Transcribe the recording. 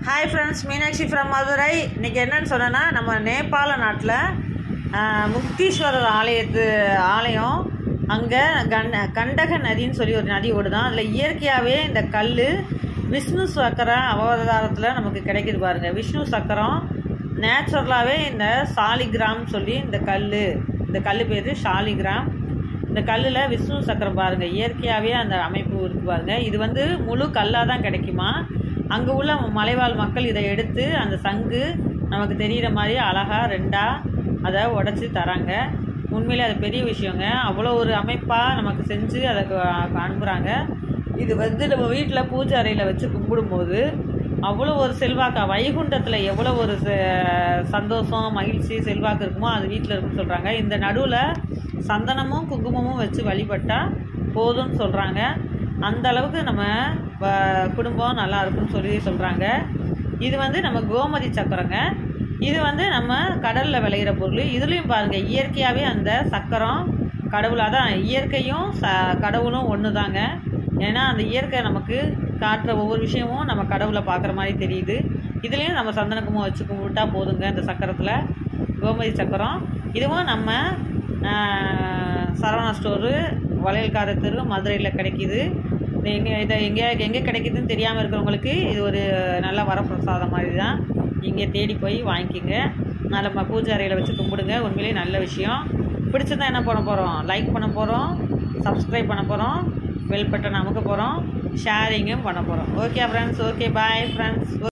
hi friends Meenakshi from Madurai இன்றைக்கி என்னன்னு சொன்னேன்னா நம்ம நேபாள நாட்டில் முக்தீஸ்வரர் ஆலயத்து ஆலயம் அங்கே கண் கண்டக நதின்னு சொல்லி ஒரு நதி ஓடுதான் அதில் இயற்கையாகவே இந்த கல் விஷ்ணு சக்கரம் அவதாரத்தில் நமக்கு கிடைக்குது பாருங்க விஷ்ணு சக்கரம் நேச்சுரலாகவே இந்த சாலிகிராம் சொல்லி இந்த கல் இந்த கல் பேர் ஷாலிகிராம் இந்த கல்லில் விஷ்ணு சக்கரம் பாருங்கள் இயற்கையாகவே அந்த அமைப்பு இருக்கு பாருங்கள் இது வந்து முழு கல்லாக தான் கிடைக்குமா அங்கே உள்ள மலைவாழ் மக்கள் இதை எடுத்து அந்த சங்கு நமக்கு தெரிகிற மாதிரி அழகாக ரெண்டாக அதை உடச்சி தராங்க உண்மையிலே அது பெரிய விஷயங்க அவ்வளோ ஒரு அமைப்பாக நமக்கு செஞ்சு அதை க- அனுப்புகிறாங்க இது வந்து நம்ம வீட்டில் பூஜை அறையில் வச்சு கும்பிடும்போது அவ்வளோ ஒரு செல்வாக்கா வைகுண்டத்தில் எவ்வளோ ஒரு ச- சந்தோஷம் மகிழ்ச்சி செல்வாக்கு இருக்குமோ அது வீட்டில் இருக்குன்னு சொல்கிறாங்க இந்த நடுவில் சந்தனமும் குங்குமமும் வச்சு வழிபட்டால் போதும்னு சொல்கிறாங்க அந்த அளவுக்கு நம்ம வ- குடும்பம் நல்லா இருக்கும்னு சொல்லி சொல்கிறாங்க இது வந்து நம்ம கோமதி சக்கரங்க இது வந்து நம்ம கடலில் விளையிற பொருள் இதுலேயும் பாருங்கள் இயற்கையாகவே அந்த சக்கரம் கடவுளாக தான் இயற்கையும் ச கடவுளும் ஒன்று தாங்க ஏன்னா அந்த இயற்கை நமக்கு காட்டுற ஒவ்வொரு விஷயமும் நம்ம கடவுளை பார்க்குற மாதிரி தெரியுது இதுலேயும் நம்ம சந்தன குங்குமம் வச்சு கும்பிட்டா போதுங்க இந்த சக்கரத்தில் கோமதி சக்கரம் இதுவும் நம்ம ஆஹ், சரவணா ஸ்டோரு வளையல்கார தெரு மதுரையில் கிடைக்கிது இது எங்கே இதை எங்கே எங்கே கிடைக்குதுன்னு தெரியாமல் இருக்கிறவங்களுக்கு இது ஒரு நல்ல வரப்பிரசாதம் மாதிரி தான் இங்கே தேடி போய் வாங்கிக்கிங்க நம்ம பூஜை அறையில் வச்சு கும்பிடுங்க உண்மையிலேயே நல்ல விஷயம் பிடிச்சிருந்தா என்ன பண்ண போகிறோம் லைக் பண்ண போகிறோம் சப்ஸ்கிரைப் பண்ண போகிறோம் பெல் பட்டன் அமுக்க போகிறோம் ஷேரிங்கும் பண்ண போகிறோம் okay friends okay bye friends